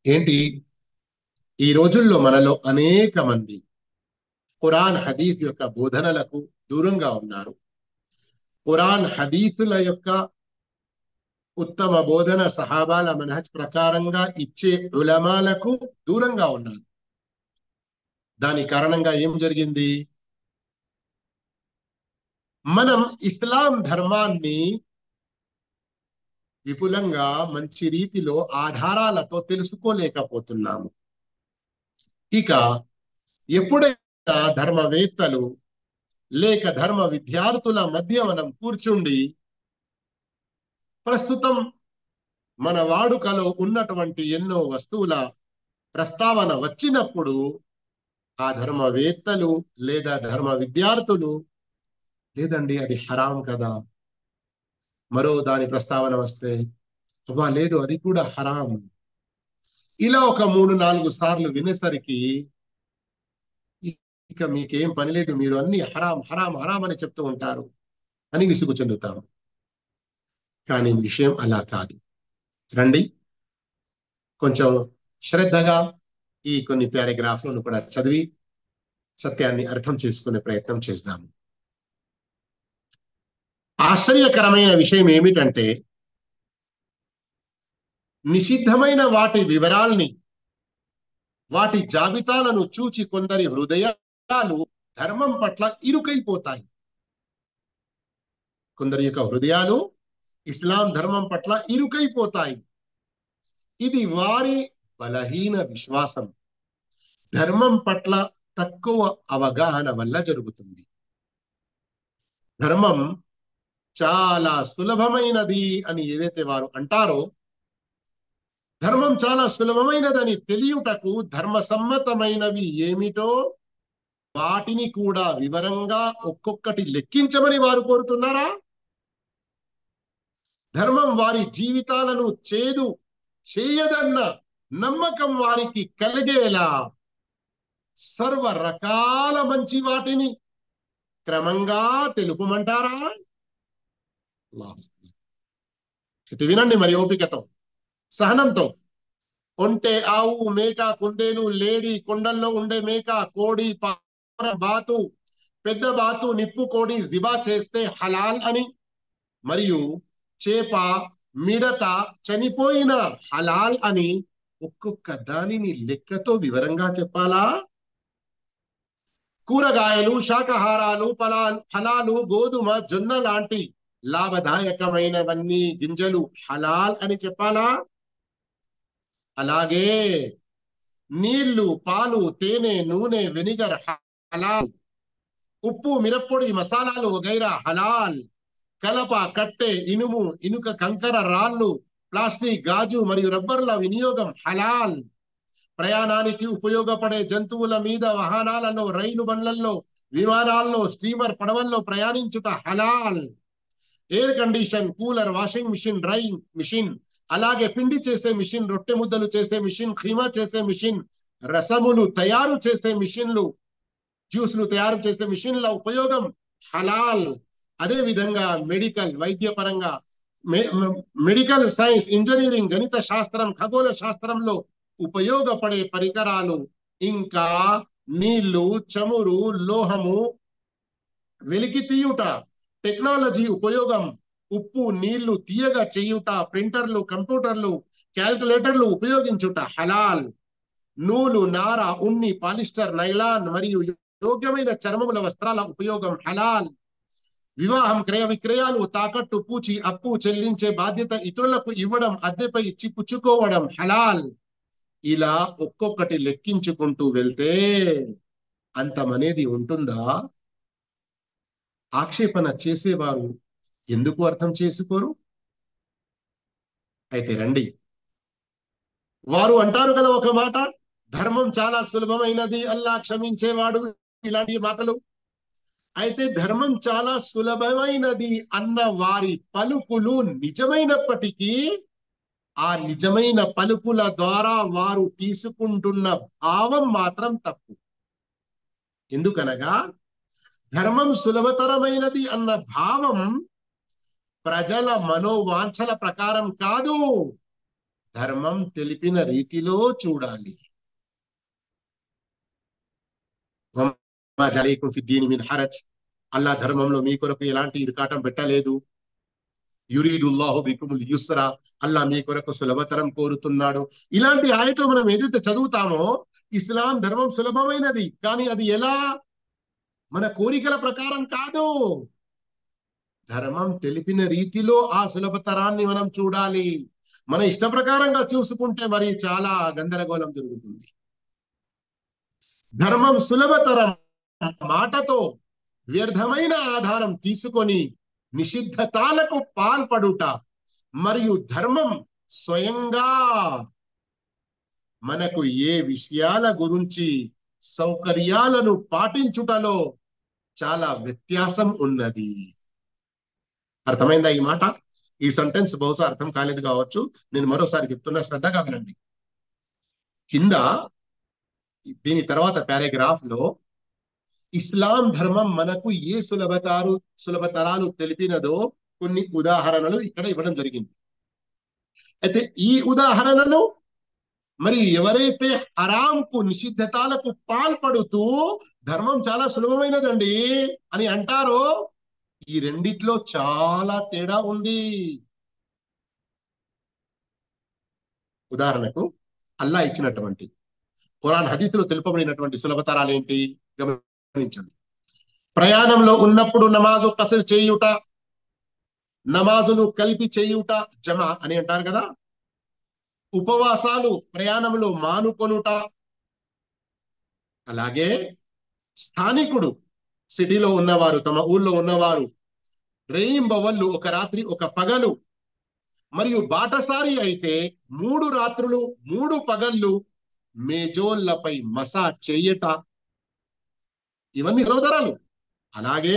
ఏంటి ఈ రోజుల్లో మనలో అనేక మంది ఖురాన్ హదీఫ్ యొక్క బోధనలకు దూరంగా ఉన్నారు ఖురాన్ హదీఫుల యొక్క ఉత్తమ బోధన సహాబాల మనహజ్ ప్రకారంగా ఇచ్చే ఉలమాలకు దూరంగా ఉన్నారు దాని కారణంగా ఏం జరిగింది మనం ఇస్లాం ధర్మాన్ని విపులంగా మంచి రీతిలో ఆధారాలతో తెలుసుకోలేకపోతున్నాము ఇక ఎప్పుడైనా ధర్మవేత్తలు లేక ధర్మ విద్యార్థుల మధ్య మనం కూర్చుండి ప్రస్తుతం మన వాడుకలో ఉన్నటువంటి ఎన్నో వస్తువుల ప్రస్తావన వచ్చినప్పుడు ఆ ధర్మవేత్తలు లేదా ధర్మ విద్యార్థులు లేదండి అది హరాం కదా మరో దాని ప్రస్తావన వస్తే అబ్బా లేదు అది కూడా హరాం ఇలా ఒక మూడు నాలుగు సార్లు వినేసరికి ఇక మీకేం పని లేదు మీరు అన్ని హరాం హరాం హరాం అని చెప్తూ ఉంటారు అని విసుగు చెందుతాం కానీ విషయం అలా కాదు రండి కొంచెం శ్రద్ధగా ఈ కొన్ని పారాగ్రాఫ్లను కూడా చదివి సత్యాన్ని అర్థం చేసుకునే ప్రయత్నం చేద్దాము ఆశ్చర్యకరమైన విషయం ఏమిటంటే నిషిద్ధమైన వాటి వివరాల్ని వాటి జాబితాలను చూచి కొందరి హృదయాలు ధర్మం పట్ల ఇరుకైపోతాయి కొందరి యొక్క హృదయాలు ఇస్లాం ధర్మం పట్ల ఇరుకైపోతాయి ఇది వారి బలహీన విశ్వాసం ధర్మం పట్ల తక్కువ అవగాహన వల్ల జరుగుతుంది ధర్మం చాలా సులభమైనది అని ఏదైతే వారు అంటారో ధర్మం చాలా సులభమైనదని తెలియుటకు ధర్మ సమ్మతమైనవి ఏమిటో వాటిని కూడా వివరంగా ఒక్కొక్కటి లెక్కించమని వారు కోరుతున్నారా ధర్మం వారి జీవితాలను చేదు చేయదన్న నమ్మకం వారికి కలిగేలా సర్వ రకాల మంచి వాటిని క్రమంగా తెలుపమంటారా ఇది వినండి మరి ఓపికతో సహనంతో ఒంటె ఆవు మేక కుందేలు లేడి కొండల్లో ఉండే మేక కోడి బాతు పెద్ద బాతు నిప్పు కోడి జిబా చేస్తే హలాల్ అని మరియు చేప మిడత చనిపోయిన హలాల్ అని ఒక్కొక్క దానిని లెక్కతో వివరంగా చెప్పాలా కూరగాయలు శాకాహారాలు ఫలాలు ఫలాలు గోధుమ జొన్న లాంటి లాభదాయకమైనవన్నీ గింజలు హలాల్ అని చెప్పాలా అలాగే నీళ్లు పాలు తేనె నూనె వెనిగర్ హలాల్ ఉప్పు మిరప్పొడి మసాలాలు వగైరా హలాల్ కలప కట్టె ఇనుము ఇనుక కంకర రాళ్ళు ప్లాస్టిక్ గాజు మరియు రబ్బర్ల వినియోగం హలాల్ ప్రయాణానికి ఉపయోగపడే జంతువుల మీద వాహనాలలో రైలు బండ్లలో విమానాల్లో స్టీమర్ పడవల్లో ప్రయాణించుట హలాల్ air condition cooler washing machine drying machine అలాగే పిండి చేసే మిషన్ రొట్టె ముద్దలు చేసే మిషన్ ఖీమా చేసే మిషన్ రసములు తయారు చేసే మిషన్లు జ్యూస్లు తయారు చేసే మిషన్ల ఉపయోగం హలాల్ అదే విధంగా మెడికల్ వైద్యపరంగా మెడికల్ సైన్స్ ఇంజనీరింగ్ గణిత శాస్త్రం ఖగోళ శాస్త్రంలో ఉపయోగపడే పరికరాలు ఇంకా నీళ్లు చమురు లోహము వెలికి తీయుట టెక్నాలజీ ఉపయోగం ఉప్పు నీళ్లు తీయగా చేయుట ప్రింటర్లు కంప్యూటర్లు క్యాల్కులేటర్లు ఉపయోగించుట హలాల్ నూలు నార ఉన్ని పాలిస్టర్ నైలాన్ మరియు యోగ్యమైన చర్మముల వస్త్రాల ఉపయోగం హలాల్ వివాహం క్రయ విక్రయాలు తాకట్టు పూచి అప్పు చెల్లించే బాధ్యత ఇతరులకు ఇవ్వడం అద్దెపై ఇచ్చి పుచ్చుకోవడం హలాల్ ఇలా ఒక్కొక్కటి లెక్కించుకుంటూ వెళ్తే అంతమనేది ఉంటుందా ఆక్షేపణ చేసేవారు ఎందుకు అర్థం చేసుకోరు అయితే రండి వారు అంటారు కదా ఒక మాట ధర్మం చాలా సులభమైనది అల్లా క్షమించేవాడు ఇలాంటి మాటలు అయితే ధర్మం చాలా సులభమైనది అన్న వారి పలుకులు నిజమైనప్పటికీ ఆ నిజమైన పలుకుల ద్వారా వారు తీసుకుంటున్న భావం మాత్రం తప్పు ఎందుకనగా ధర్మం సులభతరమైనది అన్న భావం ప్రజల మనోవాంఛల ప్రకారం కాదు ధర్మం తెలిపిన రీతిలో చూడాలి వమ్మా జలీకుం ఫి దీని మిన్ హరజ్ అల్లా ధర్మంలో మీ కొరకు ఎలాంటి ఇరుకాటం పెట్టలేదు యురీదుల్లాహు బికుముల్ యుస్రా అల్లా మీ కొరకు సులభతరం కోరుతున్నాడు ఇలాంటి ఆయట్లు మనం ఏదైతే చదువుతామో ఇస్లాం ధర్మం సులభమైనది కానీ అది ఎలా మన కోరికల ప్రకారం కాదు ధర్మం తెలిపిన రీతిలో ఆ సులభతరాన్ని మనం చూడాలి మన ఇష్ట ప్రకారంగా చూసుకుంటే మరి చాలా గందరగోళం జరుగుతుంది ధర్మం సులభతరం మాటతో వ్యర్థమైన ఆధారం తీసుకొని నిషిద్ధతాలకు పాల్పడుట మరియు ధర్మం స్వయంగా మనకు ఏ విషయాల గురించి సౌకర్యాలను పాటించుటలో చాలా వ్యత్యాసం ఉన్నది అర్థమైందా ఈ మాట ఈ సెంటెన్స్ బహుశా అర్థం కాలేదు కావచ్చు నేను మరోసారి చెప్తున్నా శ్రద్ధగా వినండి కింద దీని తర్వాత పారాగ్రాఫ్ లో ఇస్లాం ధర్మం మనకు ఏ సులభతారు సులభతరాలు తెలిపినదో కొన్ని ఉదాహరణలు ఇక్కడ ఇవ్వడం జరిగింది అయితే ఈ ఉదాహరణలు మరి ఎవరైతే హరాంకు నిషిద్ధతాలకు పాల్పడుతూ ధర్మం చాలా సులభమైనదండి అని అంటారో ఈ రెండిట్లో చాలా తేడా ఉంది ఉదాహరణకు అల్లా ఇచ్చినటువంటి ఖురాన్ హదీతులో తెలుపబడినటువంటి సులభతరాలు ఏంటి గమనించండి ప్రయాణంలో ఉన్నప్పుడు నమాజు కసరు చేయుట నమాజును కలిపి చేయుట జమా అని అంటారు కదా ఉపవాసాలు ప్రయాణంలో మానుకొనుట అలాగే స్థానికుడు సిటీలో ఉన్నవారు తమ ఊళ్ళో ఉన్నవారు రేయింబవళ్ళు ఒక రాత్రి ఒక పగలు మరియు బాటసారి అయితే మూడు రాత్రులు మూడు పగళ్ళు మేజోళ్లపై మసా చెయ్యట ఇవన్నీ సులభతరాలు అలాగే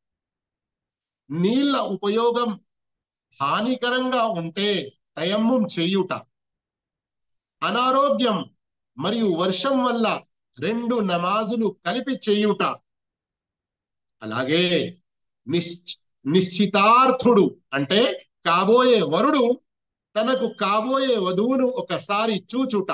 నీళ్ల ఉపయోగం హానికరంగా ఉంటే తయమ్మం చేయుట అనారోగ్యం మరియు వర్షం వల్ల రెండు నమాజులు కలిపి చేయుట అలాగే నిశ్చ నిశ్చితార్థుడు అంటే కాబోయే వరుడు తనకు కాబోయే వధువును ఒకసారి చూచుట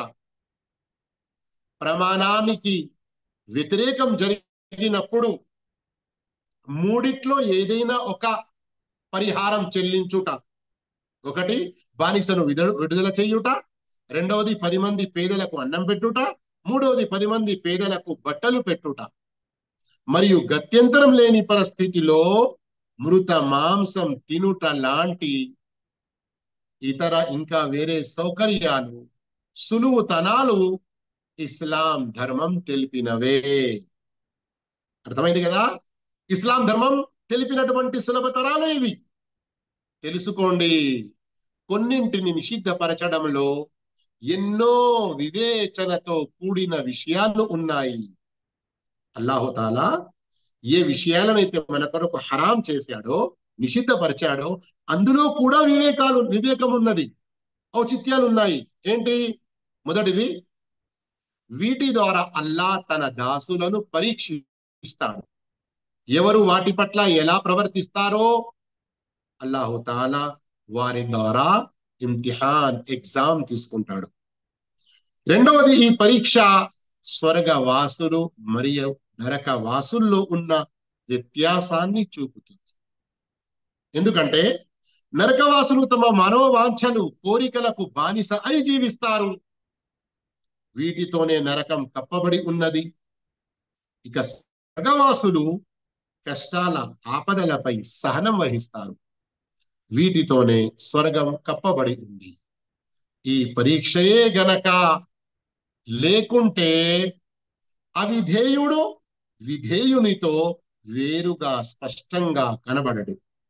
ప్రమాణానికి వ్యతిరేకం జరిగినప్పుడు మూడిట్లో ఏదైనా ఒక పరిహారం చెల్లించుట ఒకటి బానిసను విడుదల చేయుట రెండవది పది మంది పేదలకు అన్నం పెట్టుట మూడవది పది మంది పేదలకు బట్టలు పెట్టుట మరియు గత్యంతరం లేని పరిస్థితిలో మృత మాంసం తినుట లాంటి ఇతర ఇంకా వేరే సౌకర్యాలు సులువుతనాలు ఇస్లాం ధర్మం తెలిపినవే అర్థమైంది కదా ఇస్లాం ధర్మం తెలిపినటువంటి సులభతరాలు ఇవి తెలుసుకోండి కొన్నింటిని నిషిద్ధపరచడంలో ఎన్నో వివేచనతో కూడిన విషయాలు ఉన్నాయి అల్లాహుతాలా ఏ విషయాలనైతే మన కొరకు హరాం చేశాడో నిషిద్ధపరిచాడో అందులో కూడా వివేకాలు వివేకం ఉన్నది ఔచిత్యాలు ఉన్నాయి ఏంటి మొదటిది వీటి ద్వారా అల్లా తన దాసులను పరీక్షిస్తాడు ఎవరు వాటి పట్ల ఎలా ప్రవర్తిస్తారో అల్లాహుతాలా వారి ద్వారా ఇమ్తిహాన్ ఎగ్జామ్ తీసుకుంటాడు రెండవది ఈ పరీక్ష స్వర్గ వాసులు మరియు నరక వాసుల్లో ఉన్న వ్యత్యాసాన్ని చూపుతుంది ఎందుకంటే నరకవాసులు తమ మనోవాంఛలు కోరికలకు బానిస అని జీవిస్తారు వీటితోనే నరకం కప్పబడి ఉన్నది ఇక స్వర్గవాసులు కష్టాల ఆపదలపై సహనం వహిస్తారు వీటితోనే స్వర్గం కప్పబడి ఉంది ఈ పరీక్షయే గనక లేకుంటే అవిధేయుడు విధేయునితో వేరుగా స్పష్టంగా కనబడడు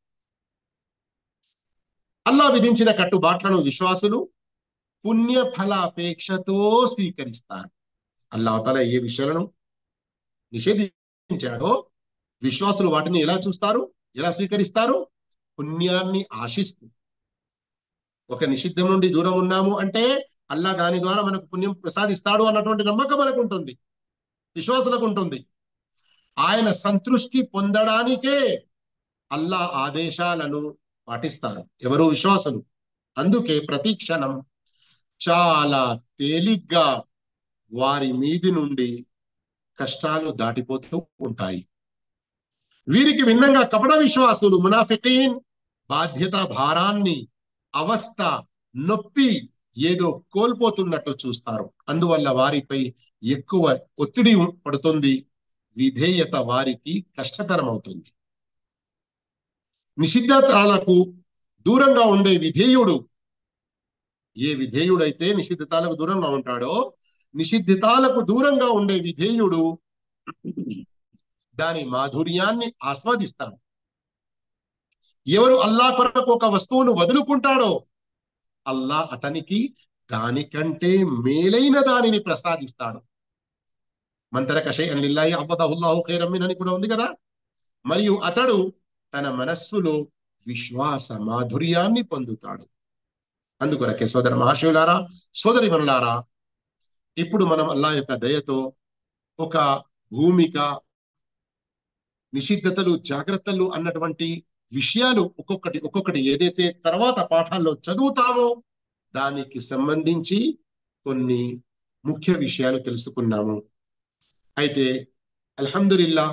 అల్లా విధించిన కట్టుబాట్లను విశ్వాసులు పుణ్య ఫలాపేక్షతో స్వీకరిస్తారు అల్లాహతల ఏ విషయాలను నిషేధించాడో విశ్వాసులు వాటిని ఎలా చూస్తారు ఎలా స్వీకరిస్తారు పుణ్యాన్ని ఆశిస్తూ ఒక నిషిద్ధం నుండి దూరం ఉన్నాము అంటే అల్లా దాని ద్వారా మనకు పుణ్యం ప్రసాదిస్తాడు అన్నటువంటి నమ్మకం మనకు ఉంటుంది విశ్వాసులకు ఉంటుంది ఆయన సంతృష్టి పొందడానికే అల్లా ఆదేశాలను పాటిస్తారు ఎవరు విశ్వాసులు అందుకే ప్రతి క్షణం చాలా తేలిగ్గా వారి మీది నుండి కష్టాలు దాటిపోతూ ఉంటాయి వీరికి భిన్నంగా కపట విశ్వాసులు మునాఫికీన్ బాధ్యత భారాన్ని అవస్థ నొప్పి ఏదో కోల్పోతున్నట్లు చూస్తారు అందువల్ల వారిపై ఎక్కువ ఒత్తిడి పడుతుంది విధేయత వారికి కష్టతరం అవుతుంది నిషిద్ధతాలకు దూరంగా ఉండే విధేయుడు ఏ విధేయుడైతే నిషిద్ధతాలకు దూరంగా ఉంటాడో నిషిద్ధితాలకు దూరంగా ఉండే విధేయుడు దాని మాధుర్యాన్ని ఆస్వాదిస్తాడు ఎవరు అల్లా కొరకు ఒక వస్తువును వదులుకుంటాడో అల్లా అతనికి దానికంటే మేలైన దానిని ప్రసాదిస్తాడు మంతరక షైఅన్ లిల్లాహి అవ్వదహుల్లాహు ఖైరం అని కూడా ఉంది కదా మరియు అతడు తన మనస్సులో విశ్వాస మాధుర్యాన్ని పొందుతాడు అందుకొరకే సోదర మహాశివులారా సోదరి మనులారా ఇప్పుడు మనం అల్లా యొక్క దయతో ఒక భూమిక నిషిద్ధతలు జాగ్రత్తలు అన్నటువంటి విషయాలు ఒక్కొక్కటి ఒక్కొక్కటి ఏదైతే తర్వాత పాఠాల్లో చదువుతామో దానికి సంబంధించి కొన్ని ముఖ్య విషయాలు తెలుసుకున్నాము అయితే అల్హమ్దుల్లా